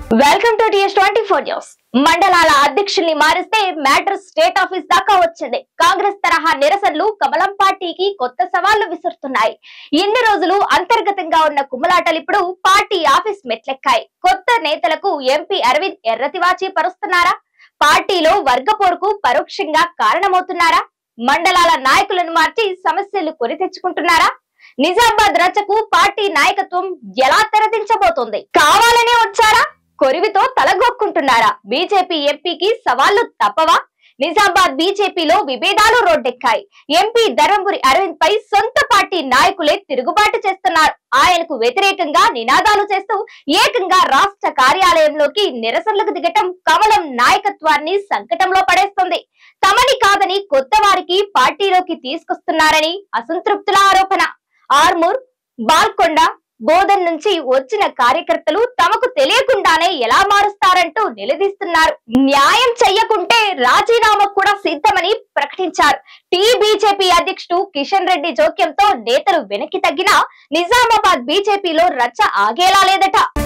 welcome to TS twenty four news మండలాల అధ్యక్షుల్ని మారిస్తే మ్యాటర్ స్టేట్ ఆఫీస్ దాకా వచ్చింది కాంగ్రెస్ తరహా నిరసనలు కమలం పార్టీకి కొత్త సవాళ్లు విసురుతున్నాయి ఇన్ని రోజులు అంతర్గతంగా ఉన్న కుమ్మలాటలు ఇప్పుడు పార్టీ ఆఫీస్ మెట్లెక్కాయి కొత్త నేతలకు ఎంపీ అరవింద్ ఎర్రతివాచి పరుస్తున్నారా పార్టీలో వర్గ పోరుకు పరోక్షంగా కారణమవుతున్నారా మండలాల నాయకులను మార్చి సమస్యలు కొని తెచ్చుకుంటున్నారా నిజామాబాద్ రచకు పార్టీ నాయకత్వం ఎలా తెరదించబోతోంది కావాలనే వచ్చారా కొరివితో తలగొక్కుంటున్నారా బీజేపీ ఎంపీకి సవాళ్లు తప్పవా నిజామాబాద్ బీజేపీలో విభేదాలు రోడ్డెక్కాయి ఎంపీ ధర్మపురి అరవింద్ పై సొంత పార్టీ నాయకులే తిరుగుబాటు చేస్తున్నారు ఆయనకు వ్యతిరేకంగా నినాదాలు చేస్తూ ఏకంగా రాష్ట్ర కార్యాలయంలోకి నిరసనలకు దిగటం కమలం నాయకత్వాన్ని సంకటంలో పడేస్తుంది తమని కాదని కొత్త వారికి పార్టీలోకి తీసుకొస్తున్నారని అసంతృప్తుల ఆరోపణ ఆర్మూర్ బాల్కొండ బోధన్ నుంచి వచ్చిన కార్యకర్తలు తమకు తెలియకుండానే ఎలా మారుస్తారంటూ నిలదీస్తున్నారు న్యాయం చెయ్యకుంటే రాజీనామా కూడా సిద్ధమని ప్రకటించారు టీ బీజేపీ అధ్యక్షుడు కిషన్ రెడ్డి జోక్యంతో నేతలు వెనక్కి తగ్గినా నిజామాబాద్ బీజేపీలో రచ్చ ఆగేలా లేదట